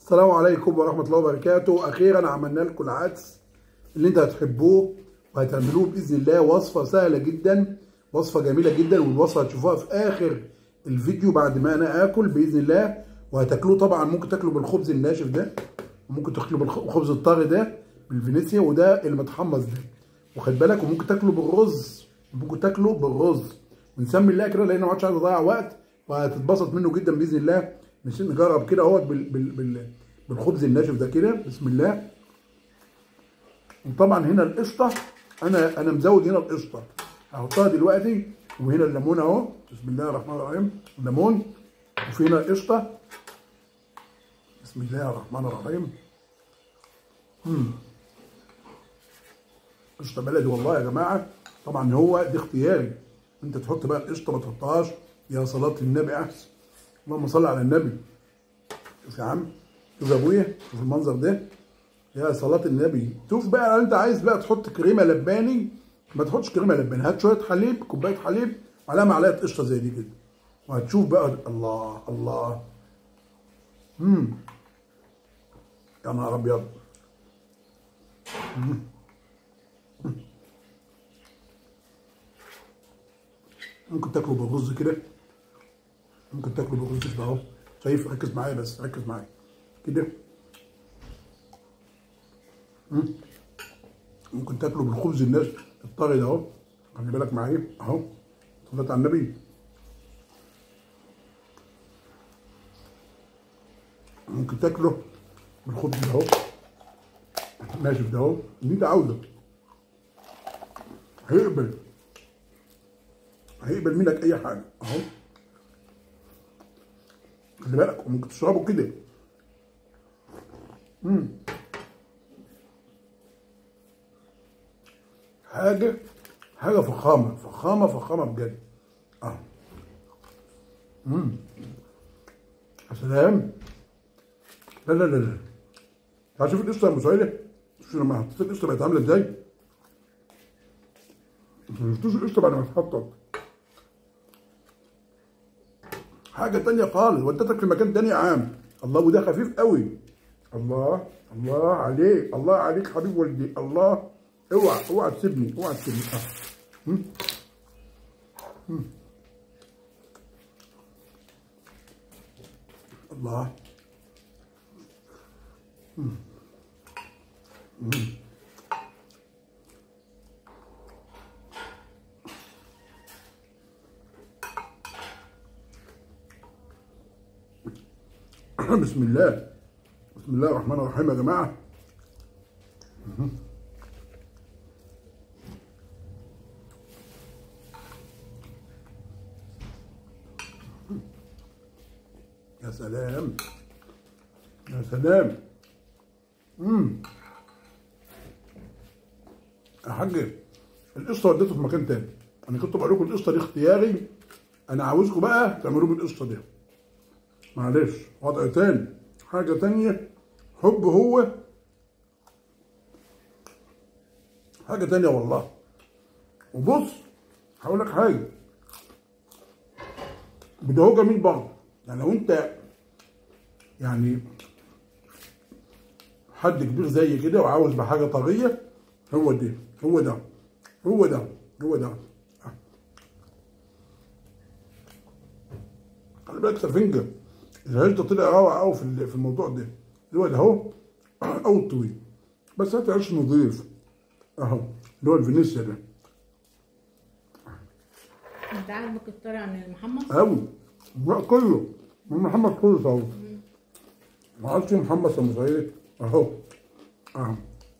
السلام عليكم ورحمة الله وبركاته أخيرا عملنا لكم العدس اللي انت هتحبوه وهتعملوه بإذن الله وصفة سهلة جدا وصفة جميلة جدا والوصفة هتشوفوها في آخر الفيديو بعد ما أنا آكل بإذن الله وهتاكلوه طبعا ممكن تاكلوا بالخبز الناشف ده وممكن تاكلوا بالخبز الطري ده بالفينيسيا وده اللي متحمص ده وخد بالك وممكن تاكلوا بالرز ممكن تاكلوا بالرز ونسمي الله كده لان ما عادش عايز اضيع وقت وهتتبسط منه جدا باذن الله مش نجرب كده اهوت بال بال بال بالخبز الناشف ده كده بسم الله وطبعا هنا القشطه انا انا مزود هنا القشطه هحطها دلوقتي وهنا الليمون اهو بسم الله الرحمن الرحيم الليمون وفي هنا القشطه بسم الله الرحمن الرحيم امم قشطه بلدي والله يا جماعه طبعا هو ده اختياري انت تحط بقى القشطه ما تحطهاش يا صلاه النبي احسن اللهم صل على النبي شوف يا عم شوف يا ابويا شوف المنظر ده يا صلاه النبي شوف بقى لو انت عايز بقى تحط كريمه لباني ما تحطش كريمه لباني هات شويه حليب كوبايه حليب عليها معلقه قشطه زي دي كده وهتشوف بقى الله الله امم يا نهار ابيض ممكن تاكله بالرز كده ممكن تاكله بالرز كده اهو شايف ركز معايا بس ركز معايا كده ممكن تاكله بالخبز الناس الطري ده اهو خلي بالك معايا اهو صلاه على النبي ممكن تاكله بالخبز ده اهو ناشف ده اهو اللي انت عاوزه هيقبل هيقبل منك اي حاجه اهو خلي بالك ممكن تشربه كده امم حاجه حاجه فخامه فخامه فخامه بجد اه امم يا سلام لا لا لا لا تعال شوف القشطه يا مسعده شوف لما حطيت القشطه بقت عامله ازاي انتوا ما شفتوش القشطه بعد ما اتحطت حاجه تانية خالص ودتك في مكان تاني عام الله وده خفيف قوي الله الله عليك الله عليك حبيب والدي الله اوعى اوعى تسيبني اوعى تسيبني اه مم. مم. الله مم. مم. بسم الله بسم الله الرحمن الرحيم يا جماعة يا سلام يا سلام امم يا حاج القشطه وديته في مكان تاني انا كنت بقول لكم القشطه دي اختياري انا عاوزكم بقى تعملوه بالقشطه دي معلش وضع تاني حاجة تانية حب هو حاجة تانية والله وبص هقول لك حاجة ده هو جميل برضه يعني لو انت يعني حد كبير زي كده وعاوز بحاجة طرية هو ده هو ده هو ده هو ده خلي بالك سفنجة العيش ده طلع روعة قوي في في الموضوع ده اللي هو ده اهو او الطويل بس هات عيش نظيف اهو اللي هو الفينيسيا ده انت عاجبك الطري عن المحمص؟ قوي لا كله من محمد خلص اهو ما عادش محمد ابو سعيد اهو اهو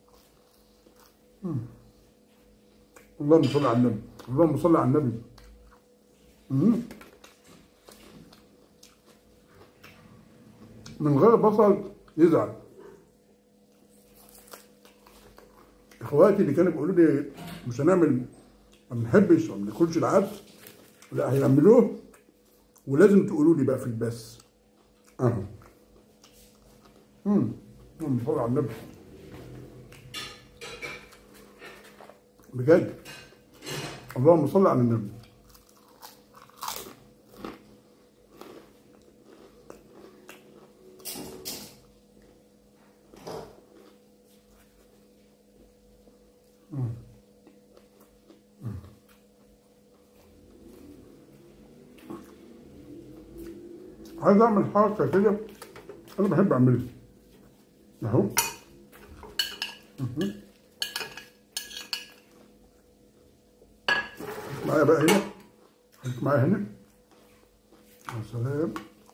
اللهم صل على النبي اللهم صل على النبي مم. من غير بصل يزعل اخواتي اللي كانوا بيقولوا لي مش هنعمل ما بنحبش ما بناكلش العدس لا هيعملوه ولازم تقولوا لي بقى في البث اهو امم اللهم صل على النبي بجد اللهم صل على النبي عايز اعمل حركه كده انا بحب اعملها اهو مهم. معايا بقى هنا خليك معايا هنا يا سلام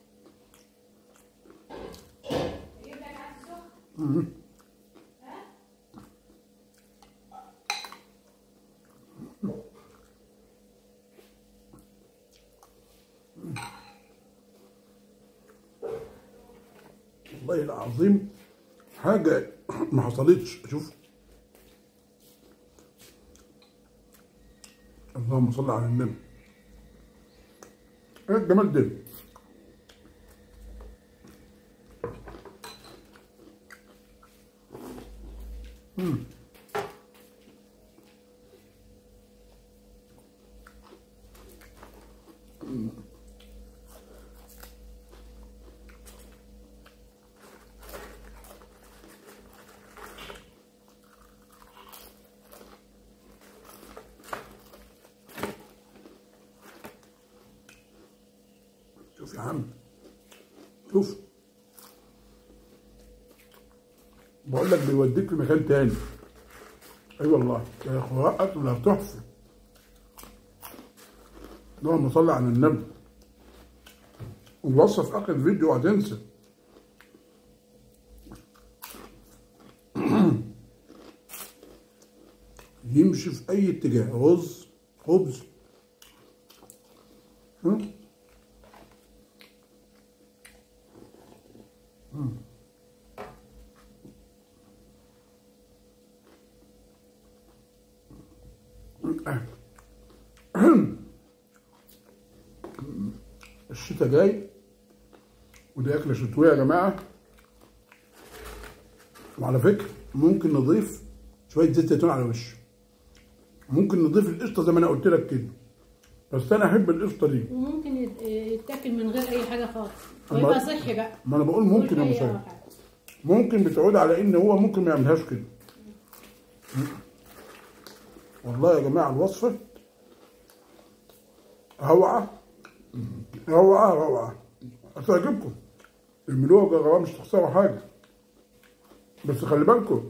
مهم. والله العظيم حاجة ما حصلتش شوف اللهم صل على النبي ايه الجمال ده مم. شوف يا عم شوف بقول لك بيوديك في مكان تاني اي والله يا اخوات ولا تحفه اللهم صل على النبي ونوصف في اخر الفيديو هتنسى يمشي في اي اتجاه رز خبز هم؟ الشتاء جاي ودي اكله شتويه يا جماعه وعلى فكره ممكن نضيف شويه زيت زيتون على وشه ممكن نضيف القشطه زي ما انا قلت لك كده بس انا احب القشطه دي وممكن يت- يتاكل من غير اي حاجه خالص أما- ويبقى صحي بقى ما انا بقول ممكن يا مفيهوش أي مساعد حاجة. ممكن بتعود على ان هو ممكن ما يعملهاش كده والله يا جماعه الوصفه روعه روعه روعه هتعجبكم اعملوها جربوها مش تخسروا حاجه بس خلي بالكم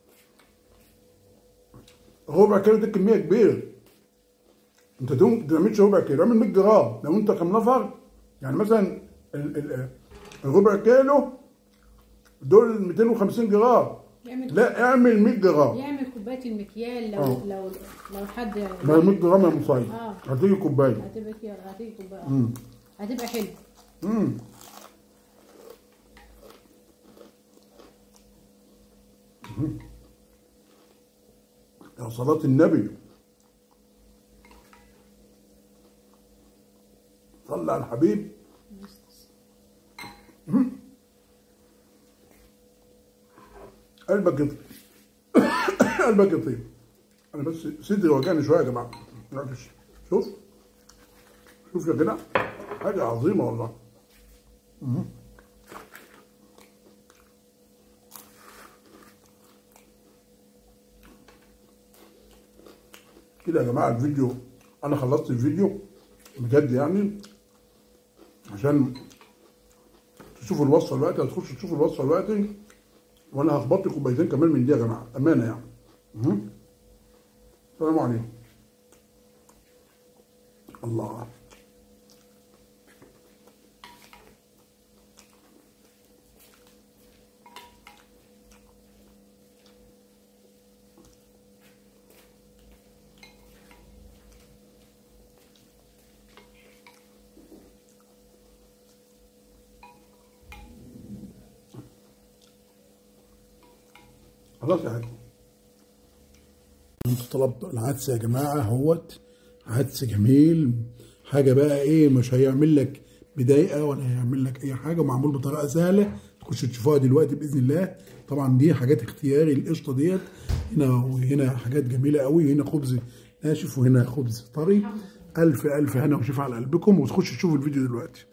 ربع كيلو دي كميه كبيره انت دوم ما تعملش ربع كيلو اعمل 100 جرام لو انت كم نفر يعني مثلا ال- ال- الربع كيلو دول 250 جرام يعمل لا اعمل 100 جرام يعمل كوبايه المكيال لو آه. لو لو حد ما هي 100 جرام يا مصايب آه. هتيجي كوبايه هتبقى كده هتيجي كوبايه مم. هتبقى حلو امم يا صلاة النبي صلى على الحبيب مم. قلبك يطيب قلبك يطيب انا بس صدري وجعني شويه يا جماعه معلش شوف شوف يا جدع حاجه عظيمه والله كده يا جماعه الفيديو انا خلصت الفيديو بجد يعني عشان تشوفوا الوصفه دلوقتي هتخشوا تشوفوا الوصفه دلوقتي وانا هخبط لي كوبايتين كمان من دي يا جماعه امانه يعني مهم. السلام عليكم الله خلاص يا حاج انتوا طلبتوا العدس يا جماعه اهوت عدس جميل حاجه بقى ايه مش هيعمل لك بضايقه ولا هيعمل لك اي حاجه معمول بطريقه سهله تخشوا تشوفوها دلوقتي باذن الله طبعا دي حاجات اختياري القشطه ديت هنا وهنا حاجات جميله قوي هنا خبز ناشف وهنا خبز طري الف الف هنا وشفا على قلبكم وتخشوا تشوفوا الفيديو دلوقتي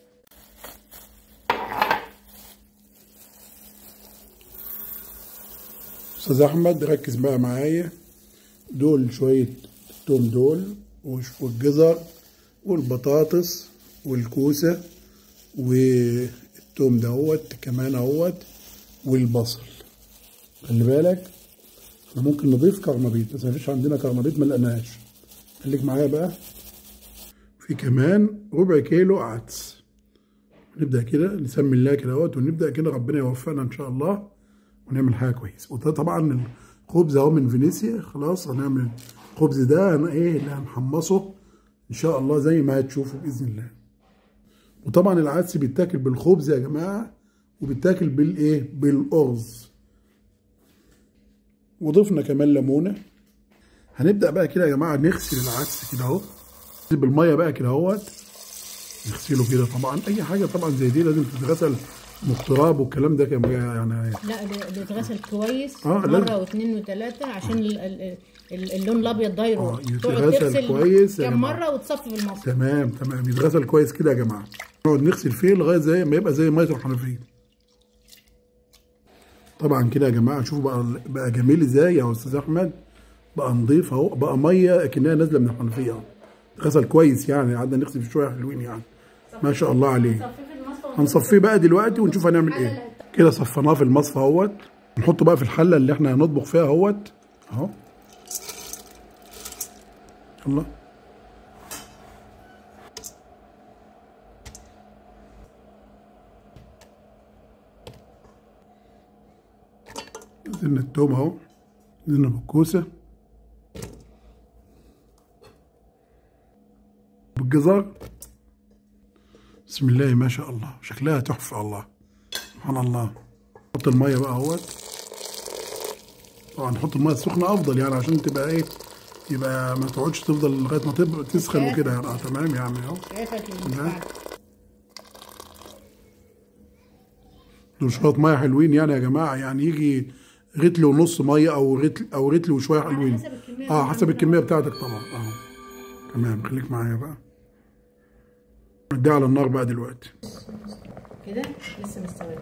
استاذ احمد ركز بقى معايا دول شويه التوم دول والجزر والبطاطس والكوسه والتوم دهوت كمان اهوت والبصل خلي بالك احنا ممكن نضيف كرنبيط بس مفيش عندنا كرنبيط ما لقيناش خليك معايا بقى في كمان ربع كيلو عدس نبدا كده نسمي الله كده اهوت ونبدا كده ربنا يوفقنا ان شاء الله ونعمل حاجه كويسه وده طبعا الخبز اهو من فينيسيا خلاص هنعمل الخبز ده هن ايه اللي هنحمصه ان شاء الله زي ما هتشوفوا باذن الله وطبعا العدس بيتاكل بالخبز يا جماعه وبيتاكل بالايه بالارز وضفنا كمان ليمونه هنبدا بقى كده يا جماعه نغسل العدس كده اهو بالميه بقى كده اهوت نغسله كده طبعا اي حاجه طبعا زي دي لازم تتغسل مقتراب والكلام ده كان يعني لا ده- بيتغسل كويس آه، لازم. مره واثنين وثلاثه عشان ال- ال- ال- اللون الابيض ده يروح آه، تقعد يتغسل تغسل كويس يا كم جماعة. مره وتصفي بالمصفى تمام تمام يتغسل كويس كده يا جماعه نقعد نغسل فيه لغايه زي ما يبقى زي ميه الحنفيه طبعا كده يا جماعه شوفوا بقى بقى جميل ازاي يا استاذ احمد بقى نضيف اهو بقى ميه اكنها نازله من الحنفيه اهو غسل كويس يعني قعدنا نغسل فيه شويه حلوين يعني ما شاء الله عليه صفي في المصفى هنصفيه بقى دلوقتي ونشوف هنعمل ايه كده صفيناه في المصفى اهوت نحطه بقى في الحله اللي احنا هنطبخ فيها اهوت اهو يلا نزلنا التوم اهو نزلنا بالكوسه بالجزر بسم الله ما شاء الله شكلها تحفة الله سبحان الله نحط المية بقى اهوت طبعا نحط المية السخنة أفضل يعني عشان تبقى إيه يبقى ما تقعدش تفضل لغاية ما تبقى تسخن وكده يعني اه تمام يعني اهو شايفك نعم. دول شوية مية حلوين يعني يا جماعة يعني يجي رتل ونص مية أو رتل أو رتل وشوية حلوين حسب الكمية اه اللي حسب عندك. الكمية بتاعتك طبعا اه تمام خليك معايا بقى نديها على النار بقى دلوقتي كده لسه ما استويتش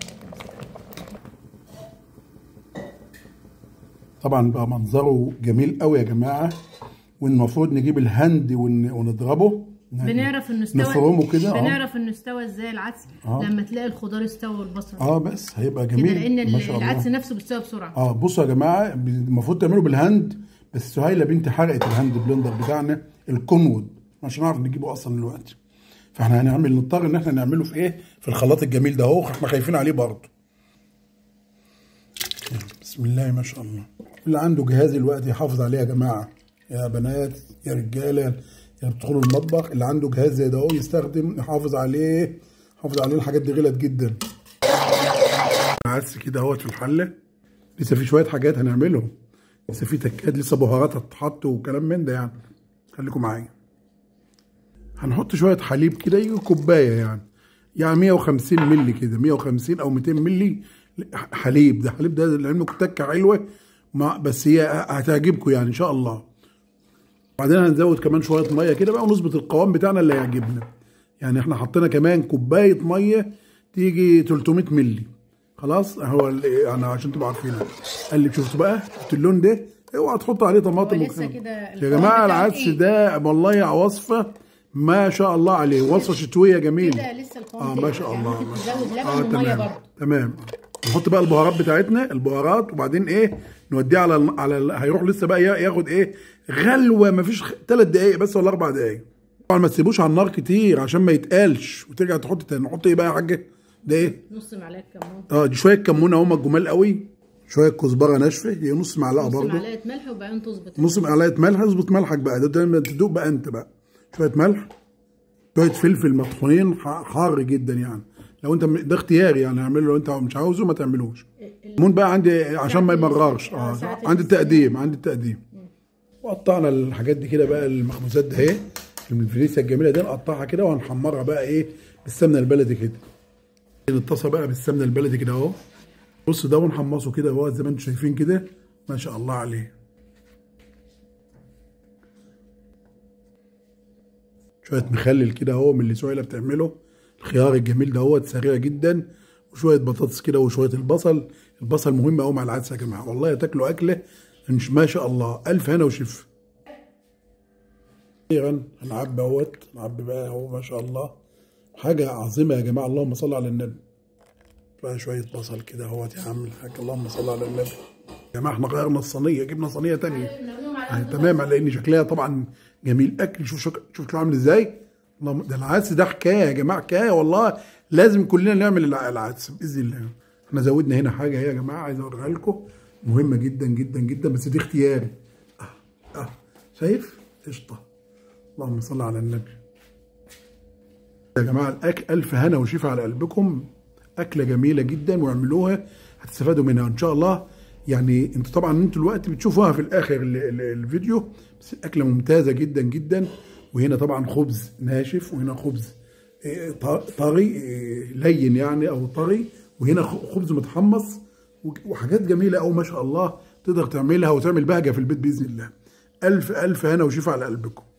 طبعا بقى منظره جميل قوي يا جماعه والمفروض نجيب الهند ون- ونضربه بنعرف انه استوى نفرمه كده اه بنعرف انه استوى ازاي العدس آه. لما تلاقي الخضار استوى والبصل اه بس هيبقى كده جميل لان ما شاء العدس الله نفسه بيستوى بسرعه اه بصوا يا جماعه المفروض تعملوا بالهند بس سهيله بنتي حرقت الهاند بلندر بتاعنا الكونوود مش هنعرف نجيبه اصلا دلوقتي فاحنا هنعمل نضطر ان احنا نعمله في ايه في الخلاط الجميل ده اهو احنا خايفين عليه برضه يلا، بسم الله ما شاء الله اللي عنده جهاز الوقت يحافظ عليه يا جماعه يا بنات يا رجاله يا بتدخلوا المطبخ اللي عنده جهاز زي ده اهو يستخدم يحافظ عليه يحافظ عليه الحاجات دي غلط جدا عدس كده اهوت في الحله لسه في شويه حاجات هنعملهم لسه في تكات لسه بهارات هتتحط وكلام من ده يعني خليكم معايا هنحط شويه حليب كده يجي كوبايه يعني يعني 150 مللي كده 150 او 200 مللي حليب ده حليب ده لعلمكم تكه حلوه مع بس هي هتعجبكم يعني ان شاء الله بعدين هنزود كمان شويه ميه كده بقى ونظبط القوام بتاعنا اللي هيعجبنا يعني احنا حطينا كمان كوبايه ميه تيجي 300 مللي خلاص هو ال- يعني عشان تبقوا عارفين قال شفتوا بقى شفت اللون ده اوعى تحط عليه طماطم هو لسه وكلام. كده يا القوام جماعه بتاعه العدس إيه؟ ده والله وصفه ما شاء الله عليه وصفه شتويه جميله كده لسه القوام اه كده. ما شاء يعني الله ممكن ما شاء تزود لبن آه وميه تمام برضه تمام نحط بقى البهارات بتاعتنا البهارات وبعدين ايه نوديه على ال- على ال- هيروح لسه بقى يا- ياخد ايه غلوه ما فيش ثلاث دقائق بس ولا اربع دقائق طبعا ما تسيبوش على النار كتير عشان ما يتقالش وترجع تحط تاني نحط ايه بقى يا حاجه ده ايه نص معلقه كمون اه دي شويه كمونه هم الجمال قوي شويه كزبره ناشفه هي نص معلقه نص برضه معلقه ملح وبعدين تظبط نص معلقه ملح اظبط ملحك بقى ده لما تدوق بقى انت بقى شويه ملح شويه فلفل مطحونين ح- حار جدا يعني لو انت م- ده اختياري يعني اعمله لو انت مش عاوزه ما تعملوش المون بقى عندي عشان ما يمررش اه ساعة عندي التقديم عندي التقديم وقطعنا الحاجات دي كده بقى المخبوزات ده اهي الفريسه الجميله دي نقطعها كده وهنحمرها بقى ايه بالسمنه البلدي كده نتصل بقى بالسمنه البلدي كده اهو بص ده ونحمصه كده اهو زي ما انتم شايفين كده ما شاء الله عليه شويه مخلل كده اهو من اللي سهيله بتعمله الخيار الجميل ده هو سريع جدا وشويه بطاطس كده وشويه البصل البصل مهم قوي مع العدس يا جماعه والله تاكلوا اكله مش ما شاء الله الف هنا وشفا اخيرا هنعبي اهوت نعبي بقى اهو ما شاء الله حاجه عظيمه يا جماعه اللهم صل على النبي بقى شويه بصل كده اهوت يا عم الحاج اللهم صل على النبي يا جماعه احنا غيرنا الصينيه جبنا صينيه تانية يعني تمام على ان شكلها طبعا جميل اكل شوف شك... شوف شكله عامل ازاي اللهم ده العدس ده حكايه يا جماعه حكايه والله لازم كلنا نعمل الع- العدس باذن الله احنا زودنا هنا حاجه اهي يا جماعه عايز اوريها لكم مهمه جدا جدا جدا بس دي اختياري اه اه شايف قشطه اللهم صل على النبي يا جماعه الاكل الف هنا وشفا على قلبكم اكله جميله جدا واعملوها هتستفادوا منها ان شاء الله يعني انتوا طبعا انتوا الوقت بتشوفوها في الاخر ال- ال- الفيديو بس اكله ممتازه جدا جدا وهنا طبعا خبز ناشف وهنا خبز إيه، ط- طري إيه، لين يعني او طري وهنا خ- خبز متحمص و- وحاجات جميله قوي ما شاء الله تقدر تعملها وتعمل بهجه في البيت باذن الله الف الف هنا وشفا على قلبكم